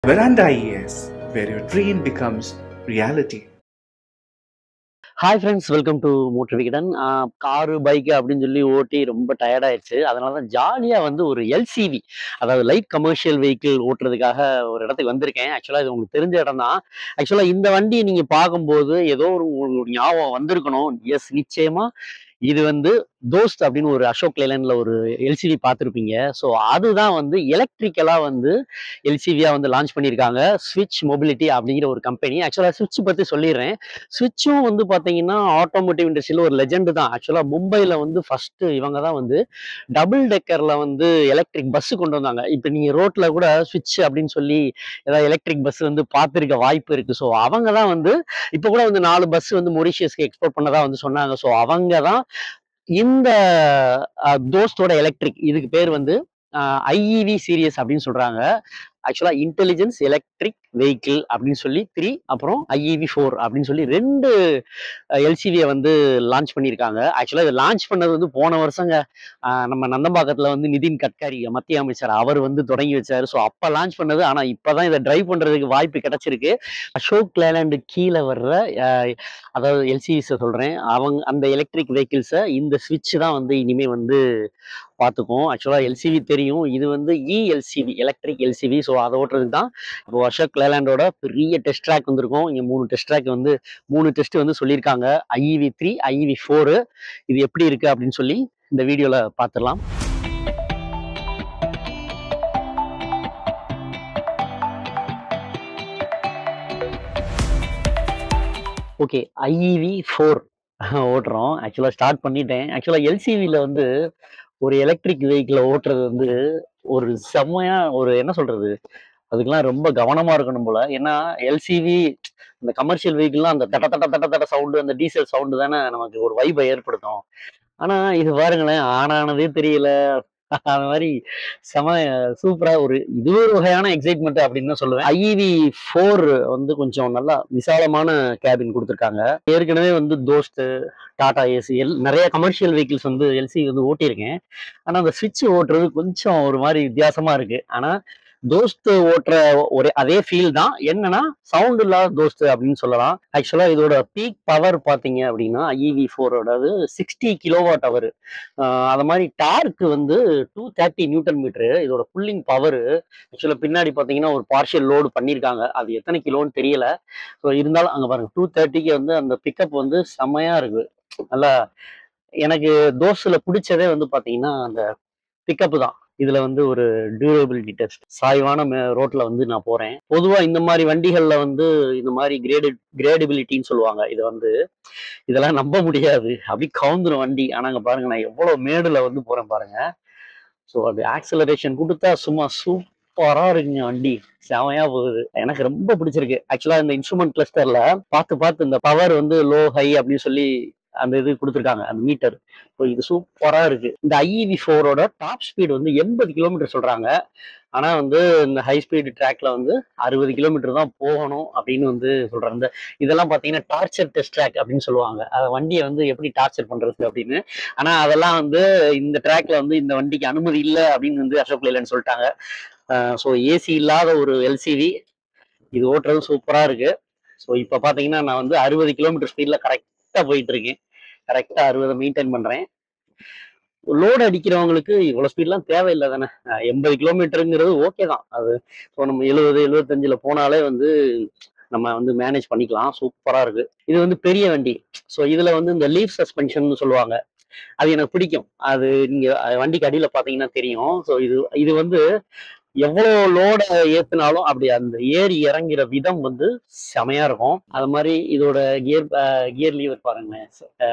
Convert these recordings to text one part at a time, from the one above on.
Veranda IES, where your dream becomes reality. Hi friends welcome to motor Vikatan car bike அப்படின்னு சொல்லி ஓட்டி ரொம்ப tired ஆயிடுச்சு அதனால தான் ஜாலியாக வந்து ஒரு எல்சிவி அதாவது லைட் கமர்ஷியல் வெஹிக்கிள் ஓட்டுறதுக்காக ஒரு இடத்துக்கு வந்திருக்கேன் ஆக்சுவலாக இது உங்களுக்கு தெரிஞ்ச இடம் தான் ஆக்சுவலாக இந்த வண்டியை நீங்கள் பார்க்கும்போது ஏதோ ஒரு உங்களுக்கு ஞாபகம் வந்திருக்கணும் எஸ் நிச்சயமா இது வந்து தோஸ்த் அப்படின்னு ஒரு அசோக் லேலன்ல ஒரு எல்சிவி பார்த்துருப்பீங்க ஸோ அதுதான் வந்து எலக்ட்ரிக்கலா வந்து எல்சிவியா வந்து லான்ச் பண்ணியிருக்காங்க ஸ்விட்ச் மொபிலிட்டி அப்படிங்கிற ஒரு கம்பெனி ஆக்சுவலாக ஸ்விட்ச் பத்தி சொல்லிடுறேன் ஸ்விட்சும் வந்து பார்த்தீங்கன்னா ஆட்டோமோட்டிவ் இண்டஸ்ட்ரியில் ஒரு லெஜெண்ட் தான் ஆக்சுவலாக மும்பையில் வந்து ஃபர்ஸ்ட் இவங்க தான் வந்து டபுள் டெக்கரில் வந்து எலக்ட்ரிக் பஸ் கொண்டு வந்தாங்க இப்போ நீங்கள் ரோட்டில் கூட ஸ்விட்ச் அப்படின்னு சொல்லி ஏதாவது எலக்ட்ரிக் பஸ் வந்து பார்த்துருக்க வாய்ப்பு இருக்குது ஸோ அவங்க தான் வந்து இப்போ கூட வந்து நாலு பஸ் வந்து மொரிஷியஸ்க்கு எக்ஸ்போர்ட் பண்ணதா வந்து சொன்னாங்க ஸோ அவங்க தான் இந்த தோஸ்டோட எலக்ட்ரிக் இதுக்கு பேர் வந்து ஐஇவி சீரியஸ் அப்படின்னு சொல்றாங்க ஆக்சுவலா இன்டெலிஜென்ஸ் எலக்ட்ரிக் வெஹிக்கிள் அப்படின்னு சொல்லி த்ரீ அப்புறம் ஐஇவி ஃபோர் அப்படின்னு சொல்லி ரெண்டு எல்சிவியை வந்து லான்ச் பண்ணியிருக்காங்க ஆக்சுவலாக இதை லான்ச் பண்ணது வந்து போன வருஷங்க ஆஹ் நம்ம நந்தம்பாக்கத்தில் வந்து நிதின் கட்காரி மத்திய அமைச்சர் அவர் வந்து தொடங்கி வச்சாரு ஸோ அப்போ லான்ச் பண்ணது ஆனால் இப்போதான் இதை டிரைவ் பண்ணுறதுக்கு வாய்ப்பு கிடைச்சிருக்கு அசோக் லேலாண்டு கீழே வர்ற ஆஹ் அதாவது எல்சிவிஸை சொல்கிறேன் அவங்க அந்த எலக்ட்ரிக் வெஹிக்கிள்ஸை இந்த ஸ்விட்ச் தான் வந்து இனிமே வந்து பார்த்துக்கும் ஆக்சுவலாக எல்சிவி தெரியும் இது வந்து இஎல்சிவி எலக்ட்ரிக் எல்சிவி ஸோ அதை ஓட்டுறதுக்கு தான் இப்போ அசோக் லேலாண்டோட பெரிய டெஸ்ட் ட்ராக் வந்திருக்கும் இங்கே மூணு டெஸ்ட் ட்ராக் வந்து மூணு டெஸ்ட் வந்து சொல்லியிருக்காங்க ஐஇவி த்ரீ ஐஇவி ஃபோரு இது எப்படி இருக்கு அப்படின்னு சொல்லி இந்த வீடியோவில் பார்த்துடலாம் ஓகே ஐஇவி ஃபோர் ஓட்டுறோம் ஆக்சுவலாக ஸ்டார்ட் பண்ணிட்டேன் ஆக்சுவலாக எல்சிவியில் வந்து ஒரு எலக்ட்ரிக் வெஹிக்கிளை ஓட்டுறது வந்து ஒரு செம்மையா ஒரு என்ன சொல்றது அதுக்கெல்லாம் ரொம்ப கவனமா இருக்கணும் போல ஏன்னா எல்சிவி இந்த கமர்ஷியல் வெஹிக்கிள்லாம் அந்த தட்ட தட்ட தட்ட தட்ட சவுண்டு அந்த டீசல் சவுண்டு தானே நமக்கு ஒரு வைபை ஏற்படுத்தும் ஆனா இது பாருங்களேன் ஆனானதே தெரியல அந்த மாதிரி செம சூப்பரா ஒரு இது ஒரு வகையான எக்ஸைட்மெண்ட் அப்படின்னு தான் சொல்லுவேன் ஐஇவி ஃபோர் வந்து கொஞ்சம் நல்லா விசாலமான கேபின் கொடுத்துருக்காங்க ஏற்கனவே வந்து தோஸ்து டாடா ஏசி எல் நிறைய கமர்ஷியல் வெஹிக்கிள்ஸ் வந்து எல்சி வந்து ஓட்டியிருக்கேன் ஆனால் அந்த ஸ்விட்ச் ஓட்டுறது கொஞ்சம் ஒரு மாதிரி வித்தியாசமா இருக்கு ஆனால் தோஸ்து ஓட்டுற ஒரே அதே ஃபீல் தான் என்னன்னா சவுண்ட் இல்லாத தோஸ்து அப்படின்னு சொல்லலாம் ஆக்சுவலா இதோட பீக் பவர் பாத்தீங்க அப்படின்னா ஐஇவி ஃபோரோடது சிக்ஸ்டி கிலோவாட் அவர் அது மாதிரி டார்க் வந்து டூ தேர்ட்டி நியூட்டன் மீட்டரு இதோட புல்லிங் பவர் ஆக்சுவலா பின்னாடி பாத்தீங்கன்னா ஒரு பார்ஷியல் லோடு பண்ணியிருக்காங்க அது எத்தனை கிலோன்னு தெரியல ஸோ இருந்தாலும் அங்க பாருங்க டூ தேர்ட்டிக்கு வந்து அந்த பிக்கப் வந்து செம்மையா இருக்கு நல்லா எனக்கு தோஸ்ல பிடிச்சதே வந்து பாத்தீங்கன்னா அந்த பிக்கப் தான் இதுல வந்து ஒரு டியூரபிலிட்டி டெஸ்ட் சாய்வான ரோட்ல வந்து நான் போறேன் பொதுவா இந்த மாதிரி வண்டிகள்ல வந்து இந்த மாதிரி கிரேடு கிரேடபிலிட்டின்னு சொல்லுவாங்க இது வந்து இதெல்லாம் நம்ப முடியாது அப்படி கவுந்துரும் வண்டி ஆனாங்க பாருங்க நான் எவ்வளவு மேடுல வந்து போறேன் பாருங்க ஸோ அது ஆக்சலரேஷன் கொடுத்தா சும்மா சூப்பரா இருக்குங்க வண்டி செமையா போகுது எனக்கு ரொம்ப பிடிச்சிருக்கு ஆக்சுவலா இந்த இன்ஸ்ட்ருமெண்ட் கிளஸ்டர்ல பார்த்து பார்த்து இந்த பவர் வந்து லோ ஹை அப்படின்னு சொல்லி அந்த இது கொடுத்துருக்காங்க அந்த மீட்டர் ஸோ இது சூப்பரா இருக்கு இந்த ஐஇவி ஃபோரோட டாப் ஸ்பீடு வந்து எண்பது கிலோமீட்டர் சொல்றாங்க ஆனா வந்து இந்த ஹை ஸ்பீடு ட்ராக்ல வந்து அறுபது கிலோமீட்டர் தான் போகணும் அப்படின்னு வந்து சொல்றாங்க இந்த இதெல்லாம் பாத்தீங்கன்னா டார்ச்சர் டெஸ்ட் ட்ராக் அப்படின்னு சொல்லுவாங்க அதை வண்டியை வந்து எப்படி டார்ச்சர் பண்றது அப்படின்னு ஆனா அதெல்லாம் வந்து இந்த ட்ராக்ல வந்து இந்த வண்டிக்கு அனுமதி இல்லை அப்படின்னு வந்து அசோக் லேலன்னு சொல்லிட்டாங்க ஸோ ஏசி இல்லாத ஒரு எல்சிவி இது ஓட்டுறது சூப்பரா இருக்கு ஸோ இப்போ பாத்தீங்கன்னா நான் வந்து அறுபது கிலோமீட்டர் ஸ்பீட்ல கரெக்டா போயிட்டு இருக்கேன் கரெக்டா அறுபதை மெயின்டைன் பண்றேன் லோடு அடிக்கிறவங்களுக்கு இவ்வளவு ஸ்பீட்லாம் தேவையில்லை தானே எண்பது கிலோமீட்டருங்கிறது ஓகே தான் அது ஸோ நம்ம எழுபது எழுபத்தஞ்சுல போனாலே வந்து நம்ம வந்து மேனேஜ் பண்ணிக்கலாம் சூப்பரா இருக்கு இது வந்து பெரிய வண்டி ஸோ இதுல வந்து இந்த லீஃப் சஸ்பென்ஷன் சொல்லுவாங்க அது எனக்கு பிடிக்கும் அது நீங்க வண்டிக்கு அடியில பாத்தீங்கன்னா தெரியும் ஸோ இது இது வந்து எவ்வளோ லோட ஏத்துனாலும் அப்படி அந்த ஏறி இறங்குற விதம் வந்து செமையா இருக்கும் அது மாதிரி இதோட கியர் கியர் லீவர் பாருங்களேன்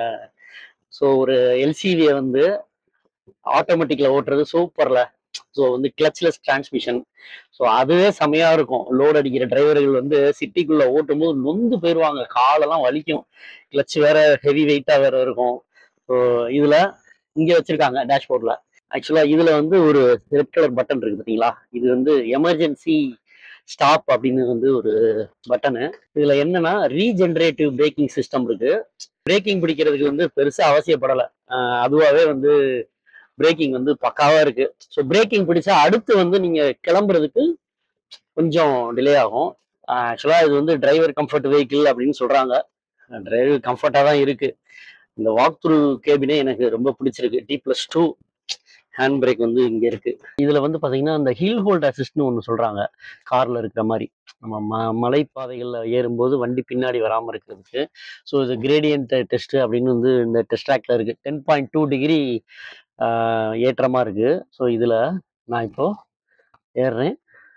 ஸோ ஒரு எல்சிவியை வந்து ஆட்டோமேட்டிக்ல ஓட்டுறது சூப்பர்ல ஸோ வந்து கிளச்லெஸ் டிரான்ஸ்மிஷன் ஸோ அதுவே செமையா இருக்கும் லோட் அடிக்கிற டிரைவர்கள் வந்து சிட்டிக்குள்ள ஓட்டும் போது நொந்து போயிடுவாங்க காலெல்லாம் வலிக்கும் கிளச் வேற ஹெவி வெயிட்டா வேற இருக்கும் ஸோ இதுல இங்க வச்சிருக்காங்க டேஷ்போர்ட்ல ஆக்சுவலா இதுல வந்து ஒரு ரெட் கலர் பட்டன் இருக்கு பாத்தீங்களா இது வந்து எமர்ஜென்சி ஸ்டாப் அப்படின்னு வந்து ஒரு பட்டனு இதுல என்னன்னா ரீஜென்ரேட்டிவ் பிரேக்கிங் சிஸ்டம் இருக்கு பிரேக்கிங் பிடிக்கிறதுக்கு வந்து பெருசா அவசியப்படலை அதுவாகவே வந்து பிரேக்கிங் வந்து பக்காவா இருக்கு ஸோ பிரேக்கிங் பிடிச்சா அடுத்து வந்து நீங்க கிளம்புறதுக்கு கொஞ்சம் டிலே ஆகும் ஆக்சுவலாக இது வந்து டிரைவர் கம்ஃபர்ட் வெஹிக்கிள் அப்படின்னு சொல்கிறாங்க டிரைவர் கம்ஃபர்ட்டாக தான் இருக்குது இந்த வாக் த்ரூ கேபினே எனக்கு ரொம்ப பிடிச்சிருக்கு D plus two hand brake வந்து இங்கே இருக்கு இதில் வந்து பார்த்தீங்கன்னா இந்த ஹீல் ஹோல்ட் அசிஸ்ட்னு ஒன்று சொல்கிறாங்க காரில் இருக்கிற மாதிரி நம்ம ம மலைப்பாதைகளில் ஏறும்போது வண்டி பின்னாடி வராமல் இருக்கிறதுக்கு ஸோ இது கிரேடியன்ட் டெஸ்ட்டு அப்படின்னு வந்து இந்த டெஸ்ட் ட்ராக்ல இருக்குது டென் பாயிண்ட் டூ டிகிரி ஏற்றமாக இருக்குது ஸோ இதில் நான் இப்போ ஏறுறேன்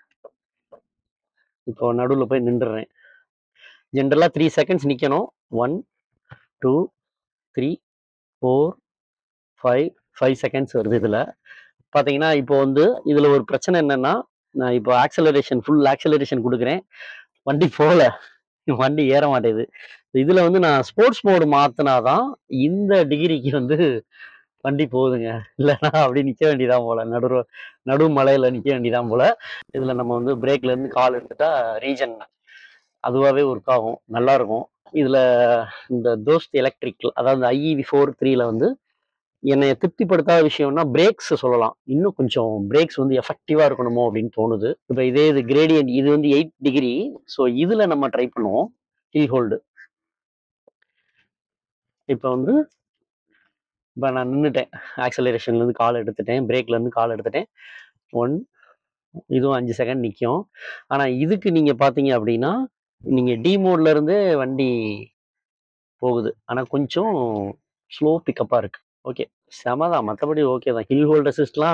இப்போ நடுவில் போய் நின்றுறேன் ஜென்ரலாக த்ரீ செகண்ட்ஸ் நிற்கணும் one two three four five five seconds வருது இதில் பார்த்தீங்கன்னா இப்போ வந்து இதில் ஒரு பிரச்சனை என்னன்னா நான் இப்போ ஆக்சலரேஷன் ஃபுல் ஆக்சலரேஷன் கொடுக்குறேன் வண்டி போகல வண்டி ஏற மாட்டேது இதில் வந்து நான் ஸ்போர்ட்ஸ் மோடு மாற்றினாதான் இந்த டிகிரிக்கு வந்து வண்டி போகுதுங்க இல்லைன்னா அப்படி நிற்க வேண்டியதான் போல நடு நடு மலையில் நிற்க வேண்டியதான் போல இதில் நம்ம வந்து பிரேக்லேருந்து கால் எடுத்துட்டா ரீஜன் அதுவாகவே ஒர்க் ஆகும் நல்லா இருக்கும் இதில் இந்த தோஸ்த் எலக்ட்ரிக் அதாவது ஐஇவி ஃபோர் த்ரீல வந்து என்னை திருப்திப்படுத்தாத விஷயம்னா பிரேக்ஸ் சொல்லலாம் இன்னும் கொஞ்சம் பிரேக்ஸ் வந்து எஃபெக்டிவாக இருக்கணுமோ அப்படின்னு தோணுது இப்போ இதே இது கிரேடியன்ட் இது வந்து எயிட் டிகிரி ஸோ இதில் நம்ம ட்ரை பண்ணுவோம் ஹில் ஹோல்டு இப்போ வந்து இப்போ நான் நின்றுட்டேன் ஆக்சலரேஷன்லேருந்து கால் எடுத்துட்டேன் பிரேக்லேருந்து கால் எடுத்துட்டேன் ஒன் இதுவும் அஞ்சு செகண்ட் நிற்கும் ஆனால் இதுக்கு நீங்கள் பார்த்தீங்க அப்படின்னா நீங்கள் டி இருந்தே வண்டி போகுது ஆனால் கொஞ்சம் ஸ்லோ பிக்கப்பாக இருக்கு ஓகே செம தான் மற்றபடி ஓகே தான் ஹில் ஹோல்ட் அசிஸ்ட்லாம்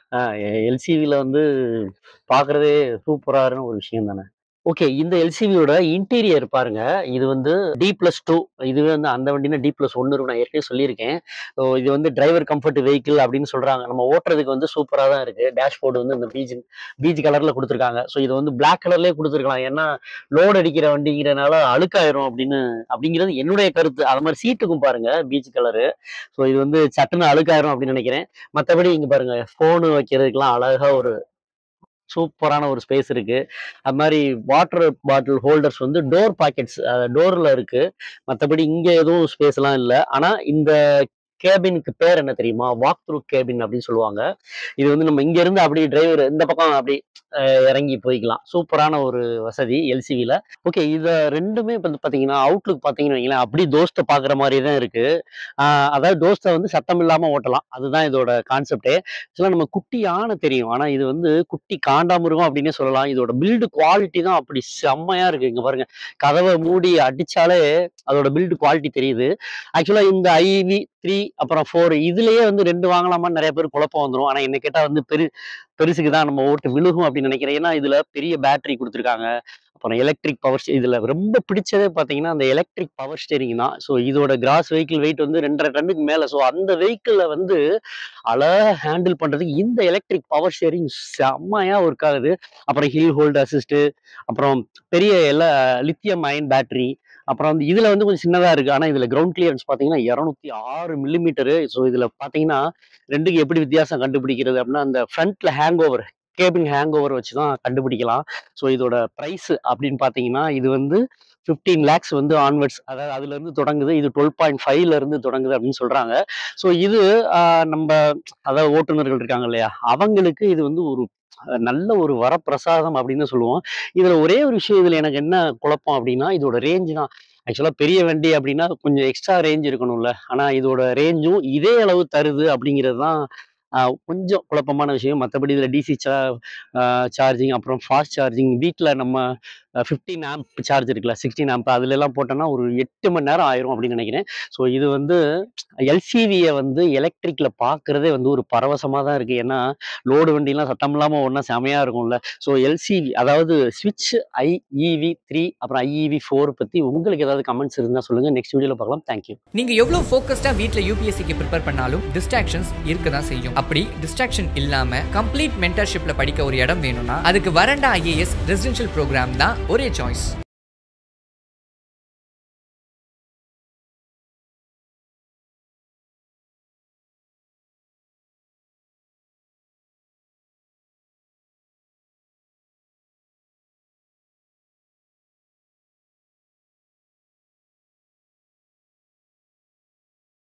எல்சிவியில் வந்து பார்க்குறதே சூப்பரான ஒரு விஷயம் தானே ஓகே இந்த எல்சிவியோட இன்டீரியர் பாருங்க இது வந்து டி பிளஸ் டூ இதுவே வந்து அந்த வண்டினா டி பிளஸ் ஒன்று நான் ஏற்கனவே சொல்லியிருக்கேன் ஸோ இது வந்து டிரைவர் கம்ஃபர்ட் வெஹிக்கிள் அப்படின்னு சொல்றாங்க நம்ம ஓட்டுறதுக்கு வந்து சூப்பராக தான் இருக்கு டேஷ்போர்டு வந்து இந்த பீச் பீச் கலர்ல கொடுத்துருக்காங்க ஸோ இது வந்து பிளாக் கலர்லேயே கொடுத்துருக்கலாம் ஏன்னா லோட் அடிக்கிற வண்டிங்கிறனால அழுக்காயிரும் அப்படின்னு அப்படிங்கிறது என்னுடைய கருத்து அது மாதிரி சீட்டுக்கும் பாருங்க பீச் கலரு ஸோ இது வந்து சட்டுன்னு அழுக்காயிரும் அப்படின்னு நினைக்கிறேன் மற்றபடி இங்க பாருங்க ஃபோனு வைக்கிறதுக்கெல்லாம் அழகா ஒரு சூப்பரான ஒரு ஸ்பேஸ் இருக்கு அது மாதிரி வாட்டர் பாட்டில் ஹோல்டர்ஸ் வந்து டோர் பாக்கெட்ஸ் டோர்ல இருக்கு மற்றபடி இங்க எதுவும் ஸ்பேஸ் எல்லாம் இல்லை ஆனா இந்த கேபினுக்கு பேர் என்ன தெரியுமா வாக் த்ரூ கேபின் அப்படின்னு சொல்லுவாங்க இது வந்து நம்ம இங்க இருந்து அப்படி டிரைவர் இந்த பக்கம் அப்படி அஹ், இறங்கி போய்க்கலாம் சூப்பரான ஒரு வசதி எல்சிவில ஓகே இத ரெண்டுமே இப்போ வந்து பாத்தீங்கன்னா அவுட்லுக் பாத்தீங்கன்னு வைங்களேன் அப்படி தோஸ்தை பாக்குற மாதிரி தான் இருக்கு ஆஹ் அதாவது தோஸ்தை வந்து சத்தம் இல்லாம ஓட்டலாம் அதுதான் இதோட கான்செப்டே ஆக்சுவலாக நம்ம குட்டி யானை தெரியும் ஆனா இது வந்து குட்டி காண்டாமிருகம் அப்படின்னே சொல்லலாம் இதோட பில்டு குவாலிட்டி தான் அப்படி செம்மையா இருக்கு இங்க பாருங்க கதவை மூடி அடிச்சாலே அதோட பில்டு குவாலிட்டி தெரியுது ஆக்சுவலா இந்த ஐவி த்ரீ அப்புறம் ஃபோர் இதுலயே வந்து ரெண்டு வாங்கலாமான்னு நிறைய பேர் குழப்பம் வந்துடும் ஆனா என்ன கேட்டா வந்து பெரு பெருசுக்கு தான் நம்ம ஓட்டு விழுகும் அப்படின்னு நினைக்கிறேன் ஏன்னா இதுல பெரிய பேட்டரி கொடுத்துருக்காங்க அப்புறம் எலக்ட்ரிக் பவர் இதுல ரொம்ப பிடிச்சதே பாத்தீங்கன்னா அந்த எலக்ட்ரிக் பவர் ஸ்டேரிங் தான் ஸோ இதோட கிராஸ் வெஹிக்கிள் வெயிட் வந்து ரெண்டரை டன்னுக்கு மேல ஸோ அந்த வெஹிக்கிள்ல வந்து அழகா ஹேண்டில் பண்றதுக்கு இந்த எலக்ட்ரிக் பவர் ஸ்டேரிங் செம்மையா ஒர்க் ஆகுது அப்புறம் ஹில் ஹோல்ட் அசிஸ்ட் அப்புறம் பெரிய எல்லா லித்தியம் அயன் பேட்டரி அப்புறம் வந்து இதுல வந்து கொஞ்சம் சின்னதா இருக்கு ஆனா இதுல கிரவுண்ட் கிளியரன்ஸ் பாத்தீங்கன்னா இருநூத்தி ஆறு மில்லிமீட்டரு ஸோ இதுல பாத்தீங்கன்னா ரெண்டுக்கு எப்படி வித்தியாசம் கண்டுபிடிக்கிறது அப்படின்னா அந்த ஃப்ரண்ட்ல hang over cabin hang over வச்சு தான் கண்டுபிடிக்கலாம் ஸோ இதோட ப்ரைஸ் அப்படின்னு பார்த்தீங்கன்னா இது வந்து ஃபிஃப்டீன் லேக்ஸ் வந்து ஆன்வர்ட்ஸ் அதாவது அதுல இருந்து தொடங்குது இது டுவெல் பாயிண்ட் ஃபைவ்ல இருந்து தொடங்குது அப்படின்னு சொல்றாங்க ஸோ இது ஆஹ், நம்ம அதாவது ஓட்டுநர்கள் இருக்காங்க இல்லையா அவங்களுக்கு இது வந்து ஒரு அஹ், நல்ல ஒரு வரப்பிரசாதம் அப்படின்னு சொல்லுவோம் இதுல ஒரே ஒரு விஷயம் இதுல எனக்கு என்ன குழப்பம் அப்படின்னா இதோட ரேஞ்ச் தான் ஆக்சுவலா பெரிய வண்டி அப்படின்னா கொஞ்சம் எக்ஸ்ட்ரா ரேஞ்ச் இருக்கணும்ல ஆனா இதோட ரேஞ்சும் இதே அளவு தருது அப்படிங்கிறது தான் ஆஹ், கொஞ்சம் குழப்பமான விஷயம் மற்றபடி இதில் டிசி சா சார்ஜிங் அப்புறம் ஃபாஸ்ட் சார்ஜிங் வீட்டில் நம்ம ஃபிஃப்டீன் ஆம்ப் சார்ஜ் இருக்குல்ல சிக்ஸ்டீன் ஆம்ப் அதுல எல்லாம் போட்டோம்னா ஒரு எட்டு மணி நேரம் ஆயிரும் அப்படின்னு நினைக்கிறேன் ஸோ இது வந்து எல்சிவியை வந்து எலக்ட்ரிக்கில் பார்க்குறதே வந்து ஒரு பரவசமாக தான் இருக்குது ஏன்னா லோடு வண்டிலாம் சத்தம் இல்லாமல் ஒன்றா செமையாக இருக்கும்ல ஸோ எல்சிவி அதாவது ஸ்விட்ச் ஐஇவி த்ரீ அப்புறம் ஐஇவி ஃபோர் பற்றி உங்களுக்கு ஏதாவது கமெண்ட்ஸ் இருந்தால் சொல்லுங்கள் நெக்ஸ்ட் வீடியோவில் பார்க்கலாம் தேங்க்யூ நீங்க எவ்வளவு ஃபோக்கஸ்டா வீட்ல யூபிஎஸ்சிக்கு ப்ரிப்பேர் பண்ணாலும் டிஸ்ட்ராக்ஷன்ஸ் இருக்க தான் செய்யும் அப்படி டிஸ்ட்ராக்ஷன் இல்லாம கம்ப்ளீட் மென்டர்ஷிப்ல படிக்க ஒரு இடம் வேணும்னா அதுக்கு வரண்டா ஐஏஎஸ் ரெசிடென்ஷியல் ப்ரோக்ராம் தான் ஒரே சாய்ஸ்